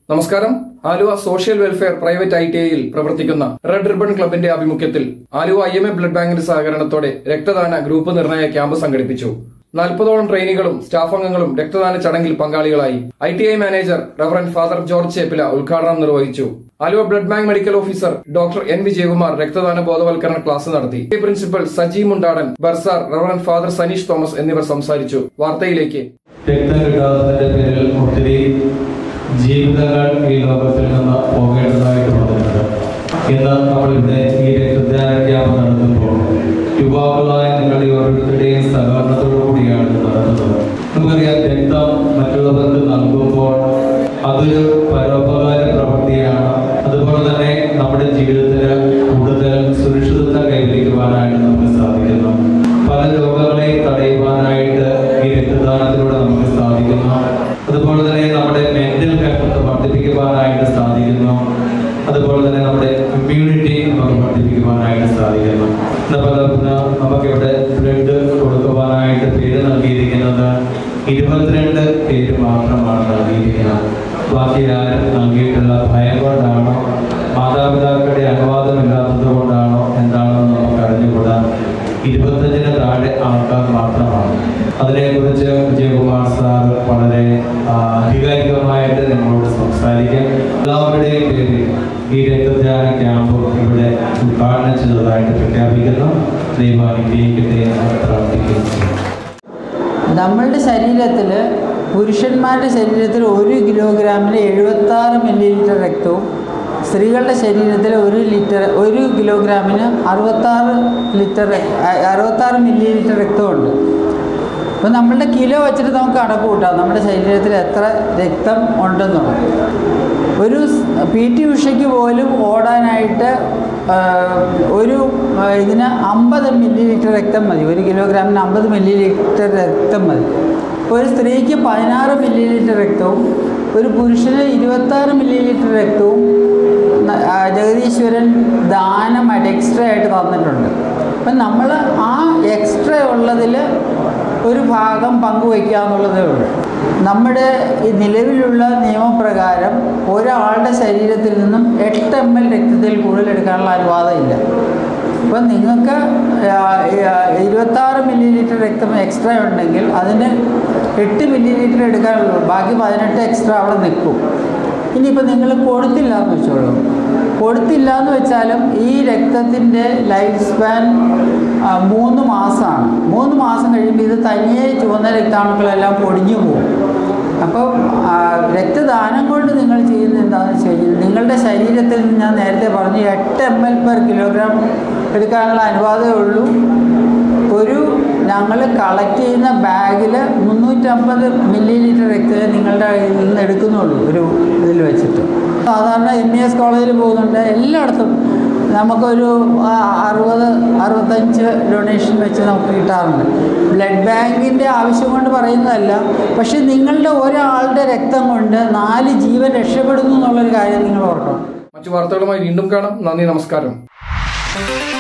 നമസ്കാരം Aluva social welfare private I T ഐയിൽ പ്രവർത്തിക്കുന്ന റെഡ് റിബൺ ക്ലബിന്റെ ആഭിമുഖ്യത്തിൽ Aluva I M A blood ബാങ്കിന്റെ സഹകരണത്തോടെ രക്തദാന ഗ്രൂപ്പ് നിർണയ ക്യാമ്പ് സംഘടിപ്പിച്ചു നാൽപ്പതോളം ട്രെയിനികളും സ്റ്റാഫ് അംഗങ്ങളും രക്തദാന ചടങ്ങിൽ പങ്കാളികളായി I T I manager reverend father George Cheppila ഉദ്ഘാടനം നിർവഹിച്ചു Aluva blood bank medical officer doctor N Vijayakumar രക്തദാന ബോധവൽക്കരണ ക്ലാസ് നടത്തി principal Saji Mundadan bursar reverend father Sanish Thomas എന്നിവർ സംസാരിച്ചു വാർത്തയിലേക്ക് രക്തം കിട്ടാത്തതിന്റെ പേരിൽ ഒത്തിരി ജീവിതങ്ങൾ ഈ ലോകത്തിൽ നിന്ന് പോകേണ്ടതായിട്ട് വന്നിട്ടുണ്ട് ഇന്ന് നമ്മളിവിടെ ഈ രക്തദാന ക്യാമ്പ് നടത്തുമ്പോൾ യുവാക്കളായ നിങ്ങളുടെ ഓരോരുത്തരുടെയും സഹകരണത്തോടു കൂടിയാണ് ഇത് നടത്തുന്നത് നമുക്കറിയാം രക്തം മറ്റുള്ളവർക്ക് നൽകുമ്പോൾ അതൊരു പരോപകാര പ്രവൃത്തിയാണ് അതുപോലെ തന്നെ നമ്മുടെ ജീവിതത്തിൽ കൂടുതൽ സുരക്ഷിതത്വം കൈവരിക്കുവാനായിട്ട് നമുക്ക് സാധിക്കുന്നു പല രോഗങ്ങളെയും തടയുവാനായിട്ട് ഈ രക്തദാനത്തിലൂടെ നമുക്ക് സാധിക്കുന്നു അതുപോലെ തന്നെ നമ്മുടെ മെന്റൽ ഹെൽത്ത് വർദ്ധിപ്പിക്കുവാനായിട്ട് സാധിക്കുന്നു അതുപോലെ തന്നെ നമ്മുടെ ഇമ്മ്യൂണിറ്റി നമുക്ക് വർദ്ധിപ്പിക്കുവാനായിട്ട് സാധിക്കുന്നു അതുപോലെ നമുക്കിവിടെ ബ്ലഡ് കൊടുക്കുവാനായിട്ട് പേര് നൽകിയിരിക്കുന്നത് ഇരുപത്തിരണ്ട് പേര് മാത്രമാണ് നൽകിയിരിക്കുന്നത് ബാക്കി ആരും നൽകിയിട്ടുള്ള ഭയം കൊണ്ടാണോ മാതാപിതാക്കളുടെ അനുവാദമില്ലാത്തത് കൊണ്ടാണോ എന്താണെന്ന് നമുക്ക് അറിഞ്ഞുകൂടാ ഇരുപത്തഞ്ചിന് താഴെ ആൾക്കാർ മാത്രമാണ് അതിനെക്കുറിച്ച് വിജയകുമാർ സാർ വളരെ ആ, ആധികാരികമായിട്ട് നിങ്ങളോട് സംസാരിക്കും എല്ലാവരുടെയും പേരിൽ ഈ രക്തദാന ക്യാമ്പ് ഇവിടെ ഉദ്ഘാടനം ചെയ്തതായിട്ട് പ്രഖ്യാപിക്കുന്നു ദൈവം അനുഗ്രഹിക്കട്ടെ എന്ന് പ്രാർത്ഥിക്കുന്നു നമ്മളുടെ ശരീരത്തിൽ പുരുഷന്മാരുടെ ശരീരത്തിൽ ഒരു കിലോഗ്രാമിന് എഴുപത്താറ് മില്ലി ലിറ്റർ രക്തവും സ്ത്രീകളുടെ ശരീരത്തിൽ ഒരു ലിറ്റർ ഒരു കിലോഗ്രാമിന് അറുപത്താറ് ലിറ്റർ അറുപത്താറ് മില്ലി ലിറ്റർ രക്തമുണ്ട് അപ്പോൾ നമ്മളുടെ കിലോ വെച്ചിട്ട് നമുക്ക് കണക്ക് കൂട്ടാം നമ്മുടെ ശരീരത്തിൽ എത്ര രക്തം ഉണ്ടെന്നുള്ളത് ഒരു പി ടി ഉഷയ്ക്ക് പോലും ഓടാനായിട്ട് ആ, ഒരു ആ, ഇതിന് അമ്പത് മില്ലി ലിറ്റർ രക്തം മതി ഒരു കിലോഗ്രാമിന് അമ്പത് മില്ലി ലിറ്റർ രക്തം മതി ഒരു സ്ത്രീക്ക് പതിനാറ് മില്ലി ലിറ്റർ രക്തവും ഒരു പുരുഷന് ഇരുപത്താറ് മില്ലി ലിറ്റർ രക്തവും ന- ആ, ജഗദീശ്വരൻ ദാനമായിട്ട് എക്സ്ട്രാ ആയിട്ട് തന്നിട്ടുണ്ട് അപ്പം നമ്മൾ ആ എക്സ്ട്രാ ഉള്ളതിൽ ഒരു ഭാഗം പങ്കുവയ്ക്കുക എന്നുള്ളതേ ഉള്ളൂ നമ്മുടെ ഈ നിലവിലുള്ള നിയമപ്രകാരം ഒരാളുടെ ശരീരത്തിൽ നിന്നും എട്ട് എം എൽ രക്തത്തിൽ കൂടുതൽ എടുക്കാനുള്ള അനുവാദമില്ല അപ്പം നിങ്ങൾക്ക് ഇരുപത്താറ് മില്ലി ലിറ്റർ രക്തം എക്സ്ട്രാ ഉണ്ടെങ്കിൽ അതിന് എട്ട് മില്ലി ലിറ്റർ എടുക്കാനുള്ളൂ ബാക്കി പതിനെട്ട് എക്സ്ട്രാ അവിടെ നിൽക്കും ഇനിയിപ്പോൾ നിങ്ങൾ കൊടുത്തില്ല എന്ന് വെച്ചോളൂ കൊടുത്തില്ല എന്ന് വെച്ചാലും ഈ രക്തത്തിൻ്റെ ലൈഫ് സ്പാൻ ആ, മൂന്ന് മാസമാണ് മൂന്ന് മാസം കഴിയുമ്പോൾ ഇത് തനിയെ ചുവന്ന രക്താണുക്കളെല്ലാം പൊടിഞ്ഞു പോകും അപ്പം ആ, രക്തദാനം കൊണ്ട് നിങ്ങൾ ചെയ്യുന്നത് എന്താണെന്ന് വെച്ച് കഴിഞ്ഞാൽ നിങ്ങളുടെ ശരീരത്തിൽ നിന്ന് ഞാൻ നേരത്തെ പറഞ്ഞു എട്ട് എം എൽ പെർ കിലോഗ്രാം എടുക്കാനുള്ള അനുവാദമേ ഉള്ളൂ ഒരു ഞങ്ങൾ കളക്ട് ചെയ്യുന്ന ബാഗിൽ മുന്നൂറ്റമ്പത് മില്ലി ലിറ്റർ രക്തമേ നിങ്ങളുടെ കയ്യിൽ നിന്ന് എടുക്കുന്നുള്ളൂ ഒരു ഇതിൽ വെച്ചിട്ട് സാധാരണ എം ഇ എസ് കോളേജിൽ പോകുന്നുണ്ട് എല്ലായിടത്തും നമുക്കൊരു ആ, അറുപത് അറുപത്തഞ്ച് ഡൊണേഷൻ വെച്ച് നമുക്ക് കിട്ടാറുണ്ട് ബ്ലഡ് ബാങ്കിൻ്റെ ആവശ്യം കൊണ്ട് പറയുന്നതല്ല പക്ഷെ നിങ്ങളുടെ ഒരാളുടെ രക്തം കൊണ്ട് നാല് ജീവൻ രക്ഷപ്പെടുന്നു എന്നുള്ളൊരു കാര്യം നിങ്ങൾ ഓർക്കണം മറ്റു വാർത്തകളുമായി വീണ്ടും കാണാം നന്ദി നമസ്കാരം